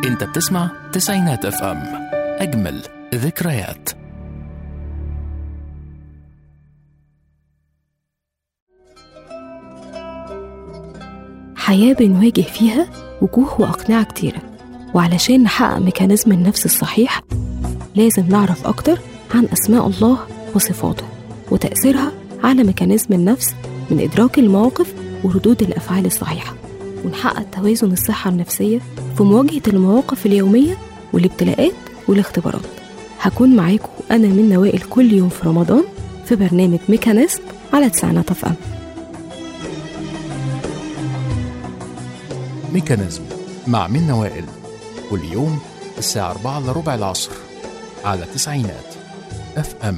انت بتسمع تسعينات اف ام اجمل ذكريات حياة بنواجه فيها وجوه وأقنعة كتيرة وعلشان نحقق ميكانيزم النفس الصحيح لازم نعرف أكتر عن أسماء الله وصفاته وتأثيرها على ميكانيزم النفس من إدراك المواقف وردود الأفعال الصحيحة ونحقق توازن الصحة النفسية في مواجهة المواقف اليومية والابتلاءات والاختبارات هكون معاكم أنا من نوائل كل يوم في رمضان في برنامج ميكانيزم على تسعينات اف ام ميكانيزم مع منى وائل كل يوم الساعة 4 إلا ربع العصر على تسعينات اف ام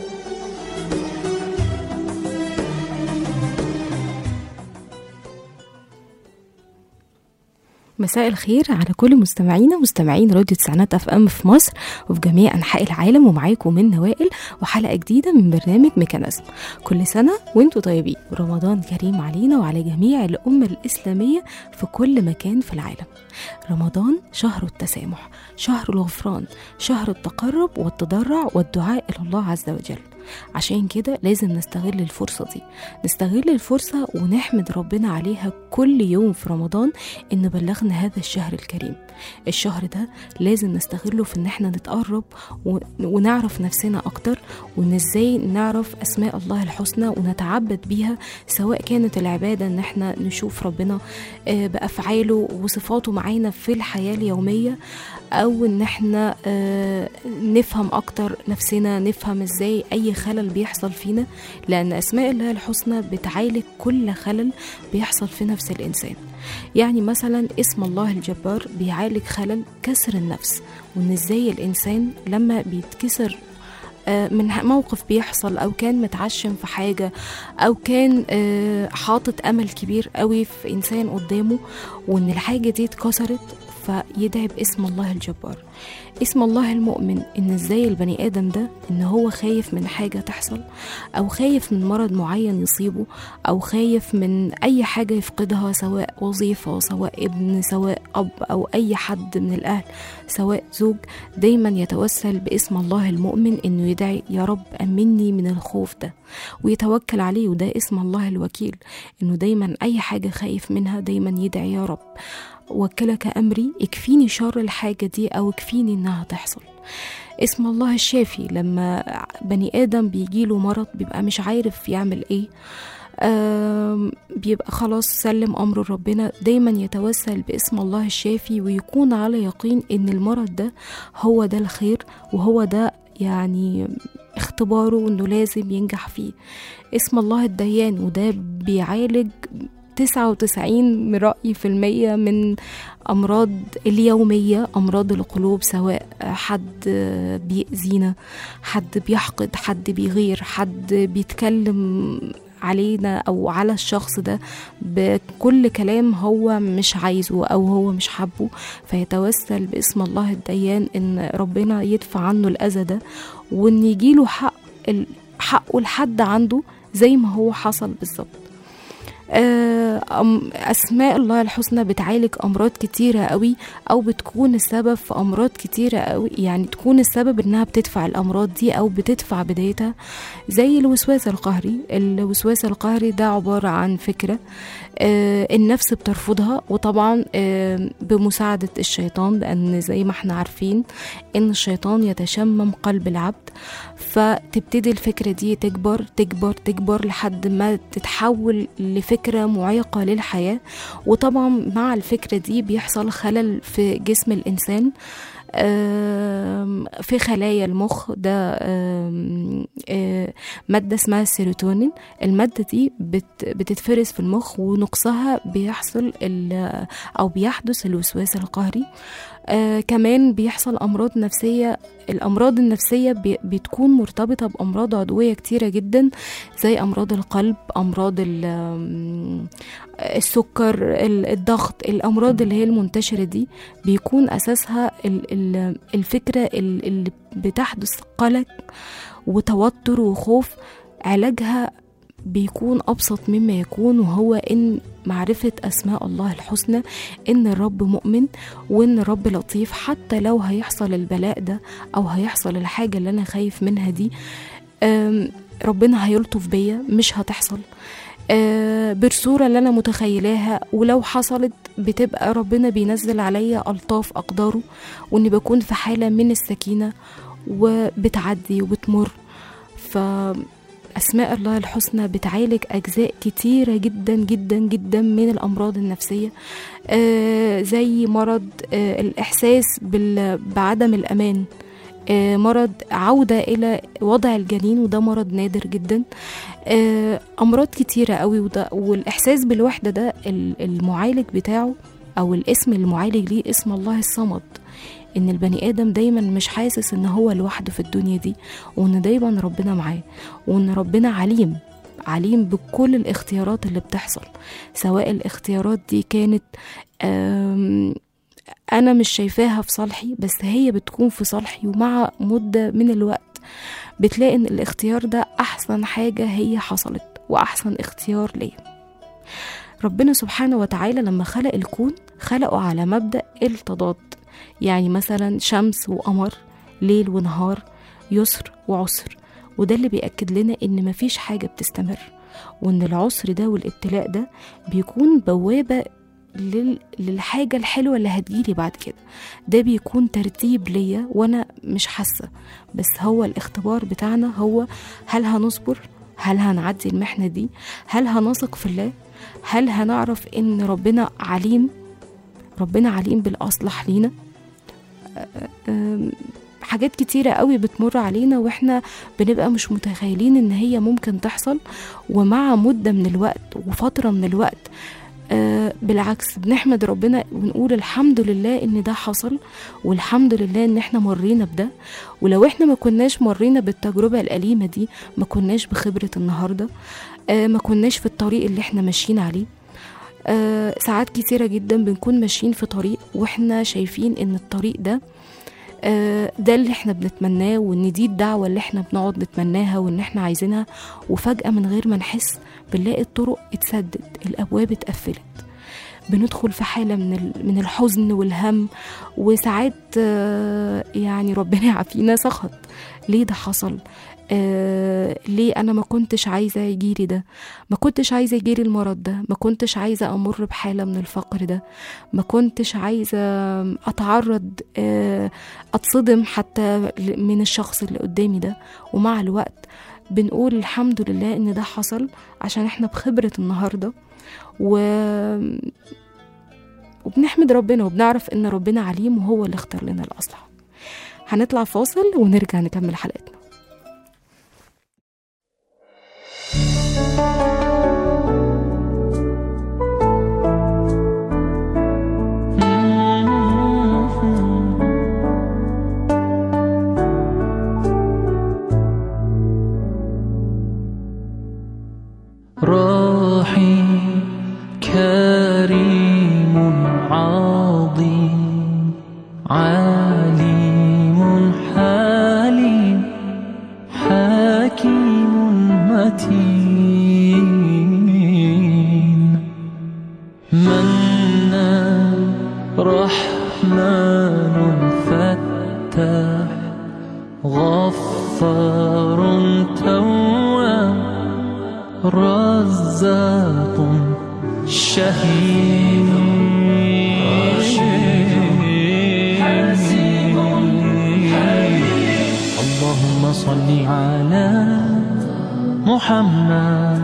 مساء الخير على كل مستمعينا مستمعين راديو تسعينات اف ام في مصر وفي جميع انحاء العالم ومعاكم من نوائل وحلقه جديده من برنامج ميكانيزم كل سنه وانتم طيبين ورمضان كريم علينا وعلى جميع الامه الاسلاميه في كل مكان في العالم رمضان شهر التسامح شهر الغفران شهر التقرب والتضرع والدعاء الى الله عز وجل عشان كده لازم نستغل الفرصة دي نستغل الفرصة ونحمد ربنا عليها كل يوم في رمضان إن بلغنا هذا الشهر الكريم الشهر ده لازم نستغله في إن احنا نتقرب و- ونعرف نفسنا أكتر وإن إزاي نعرف أسماء الله الحسنى ونتعبد بيها سواء كانت العبادة إن احنا نشوف ربنا آه، بأفعاله وصفاته معانا في الحياة اليومية أو إن احنا آه، نفهم أكتر نفسنا نفهم إزاي أي خلل بيحصل فينا لأن أسماء الله الحسنى بتعالج كل خلل بيحصل في نفس الإنسان يعني مثلا اسم الله الجبار بيعالج خلل كسر النفس وإن إزاي الإنسان لما بيتكسر آه، من موقف بيحصل او كان متعشم في حاجه او كان آه، حاطط امل كبير قوي في انسان قدامه وان الحاجه دي اتكسرت فيدعي باسم الله الجبار اسم الله المؤمن ان ازاي البني ادم ده ان هو خايف من حاجه تحصل او خايف من مرض معين يصيبه او خايف من اي حاجه يفقدها سواء وظيفه سواء ابن سواء اب او اي حد من الاهل سواء زوج دايما يتوسل باسم الله المؤمن انه يدعي يا رب امني من الخوف ده ويتوكل عليه وده اسم الله الوكيل انه دايما اي حاجه خايف منها دايما يدعي يا رب وكلك امري اكفيني شر الحاجه دي او اكفيني انها تحصل اسم الله الشافي لما بني ادم بيجيله مرض بيبقى مش عارف يعمل ايه آم، بيبقى خلاص سلم امره لربنا دايما يتوسل باسم الله الشافي ويكون على يقين ان المرض ده هو ده الخير وهو ده يعني اختباره انه لازم ينجح فيه اسم الله الديان وده بيعالج تسعة وتسعين من رأيي في المية من أمراض اليومية أمراض القلوب سواء حد بيأذينا حد بيحقد حد بيغير حد بيتكلم علينا أو على الشخص ده بكل كلام هو مش عايزه أو هو مش حابه فيتوسل باسم الله الديان إن ربنا يدفع عنه الأذى ده وإن يجيله حق ال- حقه لحد عنده زي ما هو حصل بالظبط آه، أم- أسماء الله الحسنى بتعالج أمراض كتيرة قوي أو بتكون السبب في أمراض كتيرة قوي يعني تكون السبب إنها بتدفع الأمراض دي أو بتدفع بدايتها زي الوسواس القهري الوسواس القهري ده عبارة عن فكرة آه، النفس بترفضها وطبعا آه، بمساعدة الشيطان لأن زي ما احنا عارفين إن الشيطان يتشمم قلب العبد فتبتدي الفكرة دي تكبر تكبر تكبر لحد ما تتحول لفكرة معيقة للحياة وطبعا مع الفكرة دي بيحصل خلل في جسم الإنسان آم، في خلايا المخ ده آم، آه، مادة اسمها السيروتونين المادة دي بت- بتتفرز في المخ ونقصها بيحصل ال- أو بيحدث الوسواس القهري آه كمان بيحصل أمراض نفسية الأمراض النفسية بي- بتكون مرتبطة بأمراض عضوية كتيرة جدا زي أمراض القلب أمراض ال- آم، السكر ال- الضغط الأمراض اللي هي المنتشرة دي بيكون أساسها ال- ال- الفكرة ال- اللي بتحدث قلق وتوتر وخوف علاجها بيكون أبسط مما يكون وهو إن معرفة أسماء الله الحسنى إن الرب مؤمن وإن الرب لطيف حتى لو هيحصل البلاء ده أو هيحصل الحاجة اللي أنا خايف منها دي أم، ربنا هيلطف بيا مش هتحصل آه، بالصورة اللي أنا متخيلاها ولو حصلت بتبقى ربنا بينزل عليا ألطاف أقداره وإني بكون في حالة من السكينة وبتعدي وبتمر فأسماء الله الحسنى بتعالج أجزاء كتيرة جدا جدا جدا من الأمراض النفسية آه، زي مرض آه، الإحساس بال- بعدم الأمان آه، مرض عودة إلى وضع الجنين وده مرض نادر جدا آه، أمراض كتيرة قوي وده والإحساس بالوحدة ده ال- المعالج بتاعه أو الاسم المعالج ليه اسم الله الصمد إن البني آدم دايما مش حاسس إن هو لوحده في الدنيا دي وإن دايما ربنا معاه وإن ربنا عليم عليم بكل الاختيارات اللي بتحصل سواء الاختيارات دي كانت آم، أنا مش شايفاها في صالحي بس هي بتكون في صالحي ومع مدة من الوقت بتلاقي إن الاختيار ده أحسن حاجة هي حصلت وأحسن اختيار ليا ربنا سبحانه وتعالى لما خلق الكون خلقه على مبدأ التضاد يعني مثلا شمس وقمر ليل ونهار يسر وعسر وده اللي بيأكد لنا إن مفيش حاجة بتستمر وإن العسر ده والابتلاء ده بيكون بوابة لل... للحاجة الحلوة اللي هتجيلي بعد كده ده بيكون ترتيب ليا وأنا مش حاسة بس هو الاختبار بتاعنا هو هل هنصبر هل هنعدي المحنة دي هل هنثق في الله هل هنعرف ان ربنا عليم ربنا عليم بالاصلح لينا أم، حاجات كتيرة قوي بتمر علينا واحنا بنبقى مش متخيلين ان هي ممكن تحصل ومع مدة من الوقت وفترة من الوقت آه، بالعكس بنحمد ربنا ونقول الحمد لله ان ده حصل والحمد لله ان احنا مرينا بده ولو احنا ما كناش مرينا بالتجربة الأليمة دي ما كناش بخبرة النهاردة آه، ما كناش في الطريق اللي احنا ماشيين عليه آه، ساعات كتيرة جدا بنكون ماشيين في طريق واحنا شايفين ان الطريق ده آه، ده اللي احنا بنتمناه وان دي الدعوة اللي احنا بنقعد نتمناها وان احنا عايزينها وفجأة من غير ما نحس بنلاقي الطرق اتسدد الابواب اتقفلت بندخل في حالة من ال- من الحزن والهم وساعات آه، يعني ربنا يعافينا سخط ليه ده حصل آه ليه انا ما كنتش عايزه يجيلي ده ما كنتش عايزه يجيلي المرض ده ما كنتش عايزه امر بحاله من الفقر ده ما كنتش عايزه اتعرض آه اتصدم حتى ل- من الشخص اللي قدامي ده ومع الوقت بنقول الحمد لله ان ده حصل عشان احنا بخبره النهارده و وبنحمد ربنا وبنعرف ان ربنا عليم وهو اللي اختار لنا الاصلح هنطلع فاصل ونرجع نكمل حلقتنا راحي كريم عظيم عليم حليم حكيم متين منان رحمن فتاح غفار تواب رزاق شهيد اللهم صل على محمد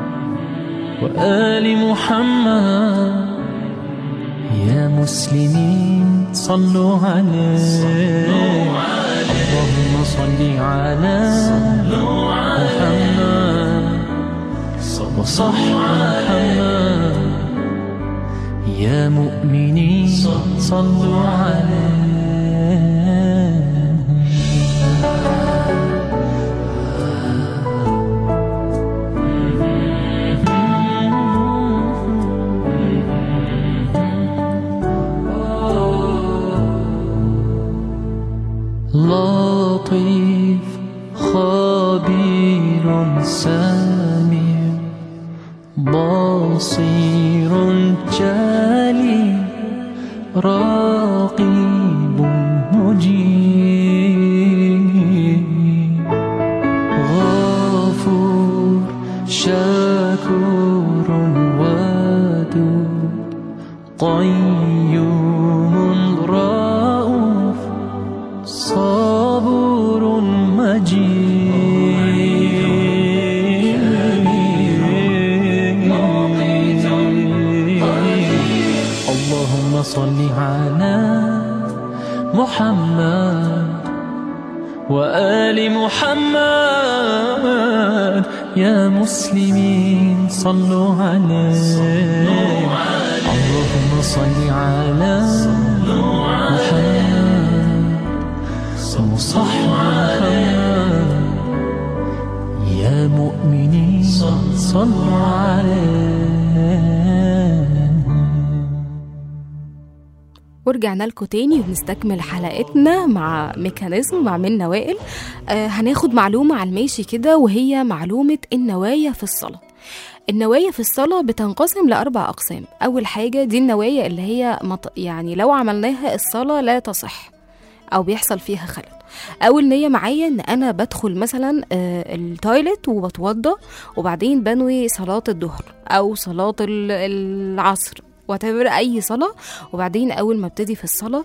وآل محمد يا مسلمين صلوا عليه اللهم صل على محمد وصح محمد يا مؤمنين صلوا عليه لطيف خبير سميع بصير جالي راقب مجيب غفور شكور ودود قيوم رؤوف صبور مجيد اللهم صل على محمد وآل محمد يا مسلمين صلوا عليه اللهم صل على محمد وصح محمد يا مؤمنين صلوا عليه ورجعنا لكم تاني وبنستكمل حلقتنا مع ميكانيزم مع من وائل آه هناخد معلومة على الماشي كده وهي معلومة النوايا في الصلاة النوايا في الصلاة بتنقسم لأربع أقسام أول حاجة دي النوايا اللي هي مط... يعني لو عملناها الصلاة لا تصح أو بيحصل فيها خلل أول نية معايا إن أنا بدخل مثلا آه، التويلت وبتوضى وبعدين بنوي صلاة الظهر أو صلاة ال- العصر وتعتبر اي صلاه وبعدين اول ما ابتدي في الصلاه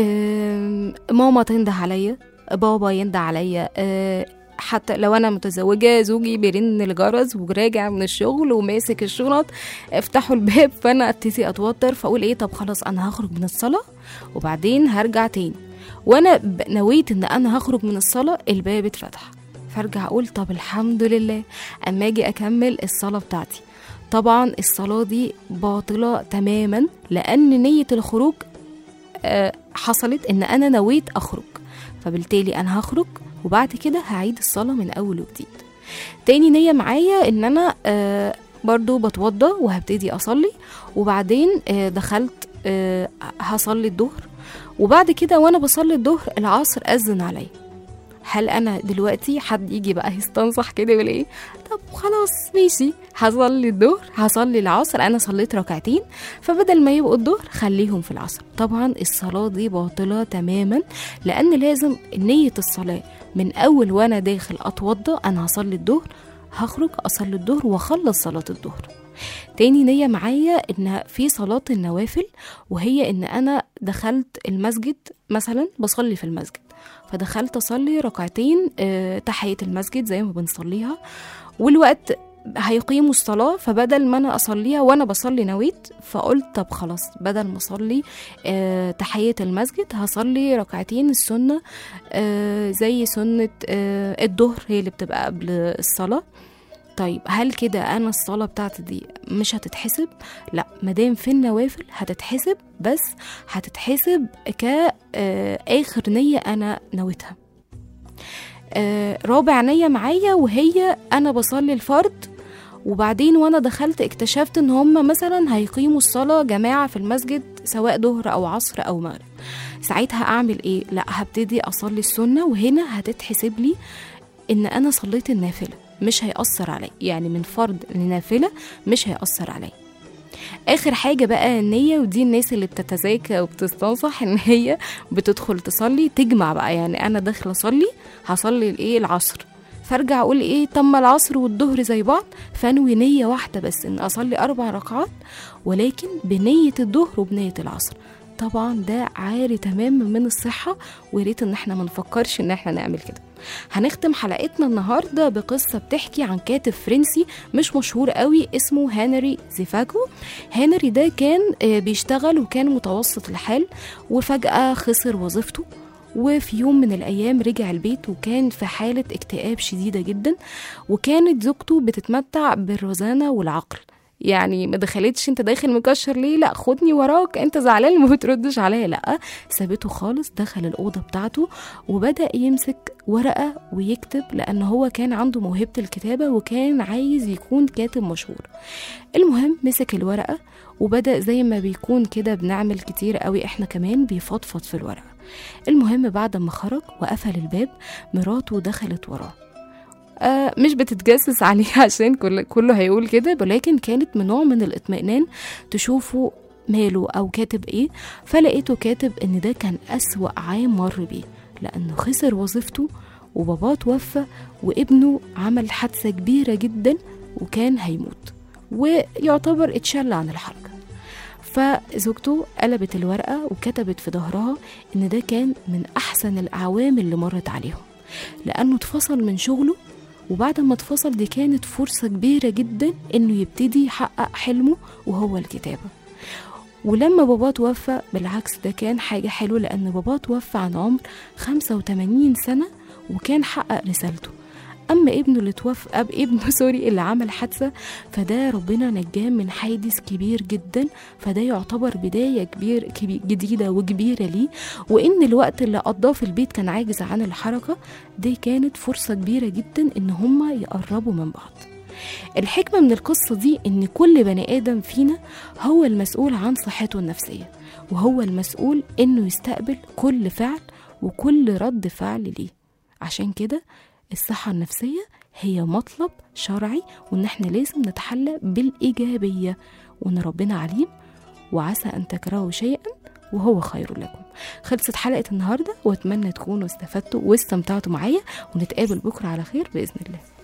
آم، ماما تنده عليا بابا ينده عليا آه، حتى لو انا متزوجه زوجي بيرن الجرس وراجع من الشغل وماسك الشنط افتحوا الباب فانا ابتدي اتوتر فاقول ايه طب خلاص انا هخرج من الصلاه وبعدين هرجع تاني وانا ب- نويت ان انا هخرج من الصلاه الباب اتفتح فارجع اقول طب الحمد لله اما اجي اكمل الصلاه بتاعتي طبعا الصلاة دي باطلة تماما لأن نية الخروج آه، حصلت إن أنا نويت أخرج فبالتالي أنا هخرج وبعد كده هعيد الصلاة من أول وجديد تاني نية معايا إن أنا آه، برضو بتوضى وهبتدي أصلي وبعدين آه، دخلت آه، هصلي الظهر وبعد كده وأنا بصلي الظهر العصر أذن عليا هل انا دلوقتي حد يجي بقى يستنصح كده يقول ايه طب خلاص ماشي هصلي الظهر هصلي العصر انا صليت ركعتين فبدل ما يبقوا الظهر خليهم في العصر طبعا الصلاه دي باطله تماما لان لازم نيه الصلاه من اول وانا داخل اتوضى انا هصلي الظهر هخرج اصلي الظهر واخلص صلاه الظهر تاني نية معايا ان في صلاة النوافل وهي ان انا دخلت المسجد مثلا بصلي في المسجد فدخلت اصلي ركعتين آه، تحية المسجد زي ما بنصليها والوقت هيقيموا الصلاة فبدل ما أنا أصليها وأنا بصلي نويت فقلت طب خلاص بدل ما أصلي آه تحية المسجد هصلي ركعتين السنة آه زي سنة آه الظهر هي اللي بتبقى قبل الصلاة طيب هل كده انا الصلاه بتاعتي دي مش هتتحسب لا مادام في النوافل هتتحسب بس هتتحسب ك آه، اخر نيه انا نويتها آه، رابع نيه معايا وهي انا بصلي الفرض وبعدين وانا دخلت اكتشفت ان هم مثلا هيقيموا الصلاه جماعه في المسجد سواء ظهر او عصر او مغرب ساعتها اعمل ايه لا هبتدي اصلي السنه وهنا هتتحسب لي ان انا صليت النافله مش هيأثر علي يعني من فرض لنافله مش هيأثر علي اخر حاجه بقى النيه ودي الناس اللي بتتزاكى وبتستنصح ان هي بتدخل تصلي تجمع بقى يعني انا داخله اصلي هصلي الايه العصر فارجع اقول ايه طب ما العصر والظهر زي بعض فانوي نيه واحده بس ان اصلي اربع ركعات ولكن بنيه الظهر وبنيه العصر طبعا ده عاري تماما من الصحه وياريت ان احنا ما نفكرش ان احنا نعمل كده هنختم حلقتنا النهارده بقصه بتحكي عن كاتب فرنسي مش مشهور قوي اسمه هنري زيفاجو هنري ده كان آه، بيشتغل وكان متوسط الحال وفجاه خسر وظيفته وفي يوم من الأيام رجع البيت وكان في حالة اكتئاب شديدة جدا وكانت زوجته بتتمتع بالرزانة والعقل يعني ما دخلتش انت داخل مكشر ليه لا خدني وراك انت زعلان ما بتردش عليا لا سابته خالص دخل الأوضة بتاعته وبدأ يمسك ورقة ويكتب لأن هو كان عنده موهبة الكتابة وكان عايز يكون كاتب مشهور المهم مسك الورقة وبدأ زي ما بيكون كده بنعمل كتير قوي احنا كمان بيفضفض في الورقة المهم بعد ما خرج وقفل الباب مراته دخلت وراه آه مش بتتجسس عليه عشان كل كله هيقول كده ولكن كانت من نوع من الاطمئنان تشوفه ماله او كاتب ايه فلقيته كاتب ان ده كان اسوأ عام مر بيه لانه خسر وظيفته وباباه توفى وابنه عمل حادثة كبيرة جدا وكان هيموت ويعتبر اتشل عن الحركة فزوجته قلبت الورقة وكتبت في ظهرها إن ده كان من أحسن الأعوام اللي مرت عليهم لأنه اتفصل من شغله وبعد ما اتفصل دي كانت فرصة كبيرة جدا إنه يبتدي يحقق حلمه وهو الكتابة ولما باباه توفى بالعكس ده كان حاجة حلوة لأن باباه توفى عن عمر 85 سنة وكان حقق رسالته أما ابنه اللي توفى أب ابنه سوري اللي عمل حادثة فده ربنا نجاه من حادث كبير جدا فده يعتبر بداية كبير كبير جديدة وكبيرة ليه وإن الوقت اللي قضاه في البيت كان عاجز عن الحركة دي كانت فرصة كبيرة جدا إن هما يقربوا من بعض الحكمة من القصة دي إن كل بني آدم فينا هو المسؤول عن صحته النفسية وهو المسؤول إنه يستقبل كل فعل وكل رد فعل ليه عشان كده الصحة النفسية هي مطلب شرعي وإن إحنا لازم نتحلى بالإيجابية وإن ربنا عليم وعسى أن تكرهوا شيئا وهو خير لكم خلصت حلقة النهاردة وأتمنى تكونوا استفدتوا واستمتعتوا معايا ونتقابل بكرة على خير بإذن الله